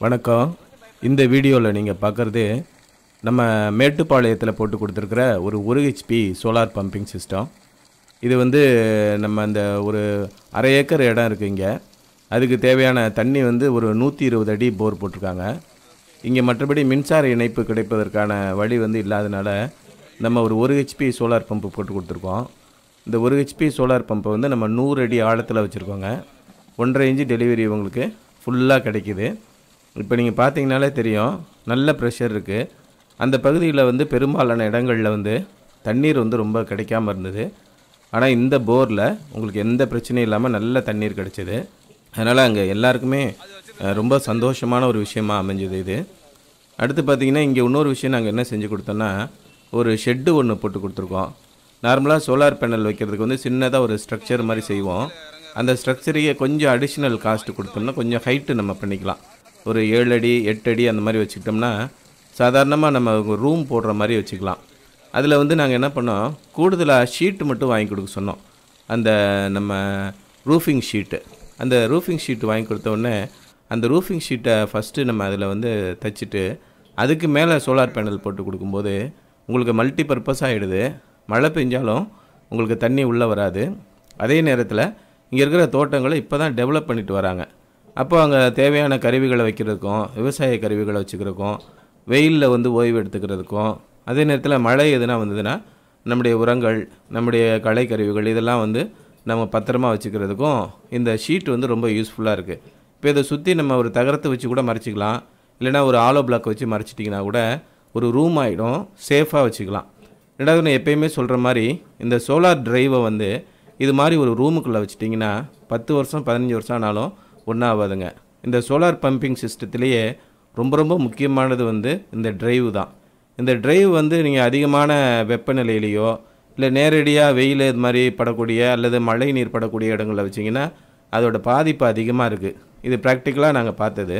வணக்கம் இந்த வீடியோவில் நீங்கள் பார்க்குறது நம்ம மேட்டுப்பாளையத்தில் போட்டு கொடுத்துருக்குற ஒரு ஒரு ஹெச்பி சோலார் பம்பிங் சிஸ்டம் இது வந்து நம்ம அந்த ஒரு அரை ஏக்கர் இடம் இருக்குது இங்கே அதுக்கு தேவையான தண்ணி வந்து ஒரு நூற்றி இருபது அடி போர் போட்டிருக்காங்க இங்கே மற்றபடி மின்சார இணைப்பு கிடைப்பதற்கான வழி வந்து இல்லாதனால நம்ம ஒரு ஒரு ஹெச்பி சோலார் பம்பு போட்டு கொடுத்துருக்கோம் இந்த ஒரு ஹெச்பி சோலார் பம்பை வந்து நம்ம நூறு அடி ஆழத்தில் வச்சுருக்கோங்க ஒன்றரை இன்ச்சு டெலிவரி உங்களுக்கு ஃபுல்லாக கிடைக்கிது இப்போ நீங்கள் பார்த்தீங்கனாலே தெரியும் நல்ல ப்ரெஷர் இருக்குது அந்த பகுதியில் வந்து பெரும்பாலான இடங்களில் வந்து தண்ணீர் வந்து ரொம்ப கிடைக்காம இருந்தது ஆனால் இந்த போரில் உங்களுக்கு எந்த பிரச்சனையும் இல்லாமல் நல்ல தண்ணீர் கிடைச்சிது அதனால் அங்கே எல்லாருக்குமே அஹ், ரொம்ப சந்தோஷமான ஒரு விஷயமா அமைஞ்சது இது அடுத்து பார்த்தீங்கன்னா இங்கே இன்னொரு விஷயம் நாங்கள் என்ன செஞ்சு கொடுத்தோன்னா ஒரு ஷெட்டு ஒன்று போட்டு கொடுத்துருக்கோம் நார்மலாக சோலார் பேனல் வைக்கிறதுக்கு வந்து சின்னதாக ஒரு ஸ்ட்ரக்சர் மாதிரி செய்வோம் அந்த ஸ்ட்ரக்சரையே கொஞ்சம் அடிஷ்னல் காஸ்ட் கொடுத்தோம்னா கொஞ்சம் ஹைட்டு நம்ம பண்ணிக்கலாம் ஒரு ஏழு அடி எட்டு அடி அந்த மாதிரி வச்சுக்கிட்டோம்னா சாதாரணமாக நம்ம ரூம் போடுற மாதிரி வச்சுக்கலாம் அதில் வந்து நாங்கள் என்ன பண்ணோம் கூடுதலாக ஷீட்டு மட்டும் வாங்கி கொடுக்க சொன்னோம் அந்த நம்ம ரூஃபிங் ஷீட்டு அந்த ரூஃபிங் ஷீட் வாங்கி கொடுத்த உடனே அந்த ரூஃபிங் ஷீட்டை ஃபஸ்ட்டு நம்ம அதில் வந்து தைச்சிட்டு அதுக்கு மேலே சோலார் பேனல் போட்டு கொடுக்கும்போது உங்களுக்கு மல்டி பர்பஸ் ஆகிடுது மழை பெஞ்சாலும் உங்களுக்கு தண்ணி உள்ளே வராது அதே நேரத்தில் இங்கே இருக்கிற தோட்டங்களை இப்போ தான் டெவலப் பண்ணிட்டு வராங்க அப்போ அங்கே தேவையான கருவிகளை வைக்கிறதுக்கும் விவசாய கருவிகளை வச்சுக்கிறதுக்கும் வெயிலில் வந்து ஓய்வு எடுத்துக்கிறதுக்கும் அதே நேரத்தில் மழை எதுனா வந்ததுன்னா நம்முடைய உரங்கள் நம்முடைய களை கருவிகள் இதெல்லாம் வந்து நம்ம பத்திரமா வச்சுக்கிறதுக்கும் இந்த ஷீட் வந்து ரொம்ப யூஸ்ஃபுல்லாக இருக்குது இப்போ இதை சுற்றி நம்ம ஒரு தகரத்தை வச்சு கூட மறைச்சிக்கலாம் இல்லைன்னா ஒரு ஆலோ பிளாக் வச்சு மறைச்சிட்டிங்கன்னா கூட ஒரு ரூம் ஆகிடும் சேஃபாக வச்சுக்கலாம் ரெண்டாவது நான் எப்பயுமே சொல்கிற மாதிரி இந்த சோலார் டிரைவை வந்து இது மாதிரி ஒரு ரூமுக்குள்ளே வச்சிட்டிங்கன்னா பத்து வருஷம் பதினஞ்சு வருஷம் ஆனாலும் ஒன்றும் ஆகாதுங்க இந்த சோலார் பம்பிங் சிஸ்டத்திலேயே ரொம்ப ரொம்ப முக்கியமானது வந்து இந்த டிரைவ் தான் இந்த டிரைவ் வந்து நீங்கள் அதிகமான வெப்பநிலையிலையோ இல்லை நேரடியாக வெயில் இது மாதிரி படக்கூடிய அல்லது மழை நீர் படக்கூடிய இடங்களில் வச்சிங்கன்னா அதோட பாதிப்பு அதிகமாக இருக்குது இது ப்ராக்டிக்கலாக நாங்கள் பார்த்தது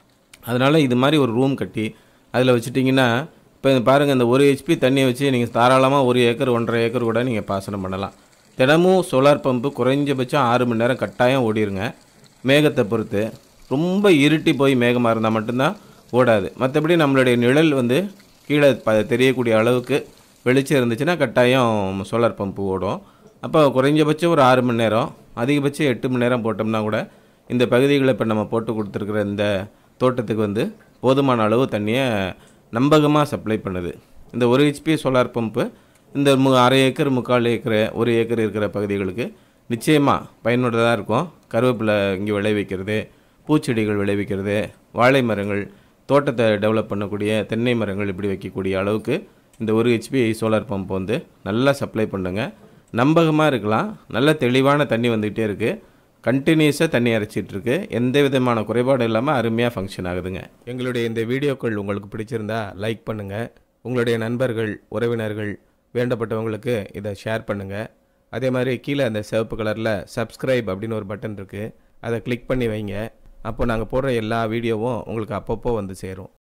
அதனால் இது மாதிரி ஒரு ரூம் கட்டி அதில் வச்சுட்டிங்கன்னா இப்போ பாருங்கள் இந்த ஒரு ஹெச்பி தண்ணியை வச்சு நீங்கள் தாராளமாக ஒரு ஏக்கர் ஒன்றரை ஏக்கர் கூட நீங்கள் பாசனம் பண்ணலாம் தினமும் சோலார் பம்பு குறைஞ்சபட்சம் ஆறு மணி நேரம் கட்டாயம் ஓடிருங்க மேகத்தை பொறுத்து ரொம்ப இருட்டி போய் மேகமாக இருந்தால் மட்டும்தான் ஓடாது மற்றபடி நம்மளுடைய நிழல் வந்து கீழே ப தெரியக்கூடிய அளவுக்கு வெளிச்சம் இருந்துச்சுன்னா கட்டாயம் சோலார் பம்பு ஓடும் அப்போ குறைஞ்சபட்சம் ஒரு ஆறு மணி நேரம் அதிகபட்சம் எட்டு மணி நேரம் போட்டோம்னா கூட இந்த பகுதிகளை இப்போ நம்ம போட்டு கொடுத்துருக்குற இந்த தோட்டத்துக்கு வந்து போதுமான அளவு தண்ணியை நம்பகமாக சப்ளை பண்ணுது இந்த ஒரு ஹெச்பி சோலார் பம்பு இந்த மு அரை ஏக்கர் முக்கால் ஏக்கர் ஒரு ஏக்கர் இருக்கிற பகுதிகளுக்கு நிச்சயமாக பயனுள்ளதாக இருக்கும் கருவேப்பிலை இங்கே விளைவிக்கிறது பூச்செடிகள் விளைவிக்கிறது வாழை மரங்கள் தோட்டத்தை டெவலப் பண்ணக்கூடிய தென்னை மரங்கள் இப்படி வைக்கக்கூடிய அளவுக்கு இந்த ஒரு ஹெச்பி சோலார் பம்ப் வந்து நல்லா சப்ளை பண்ணுங்க நம்பகமாக இருக்கலாம் நல்ல தெளிவான தண்ணி வந்துக்கிட்டே இருக்குது கண்டினியூஸாக தண்ணி இறைச்சிட்டு இருக்கு எந்த விதமான குறைபாடும் இல்லாமல் அருமையாக ஃபங்க்ஷன் ஆகுதுங்க எங்களுடைய இந்த வீடியோக்கள் உங்களுக்கு பிடிச்சிருந்தா லைக் பண்ணுங்கள் உங்களுடைய நண்பர்கள் உறவினர்கள் வேண்டப்பட்டவங்களுக்கு இதை ஷேர் பண்ணுங்கள் அதே மாதிரி கீழே அந்த சிவப்பு கலரில் சப்ஸ்கிரைப் அப்படின்னு ஒரு பட்டன் இருக்குது அதை கிளிக் பண்ணி வைங்க அப்போ நாங்கள் போடுற எல்லா வீடியோவும் உங்களுக்கு அப்பப்போ வந்து சேரும்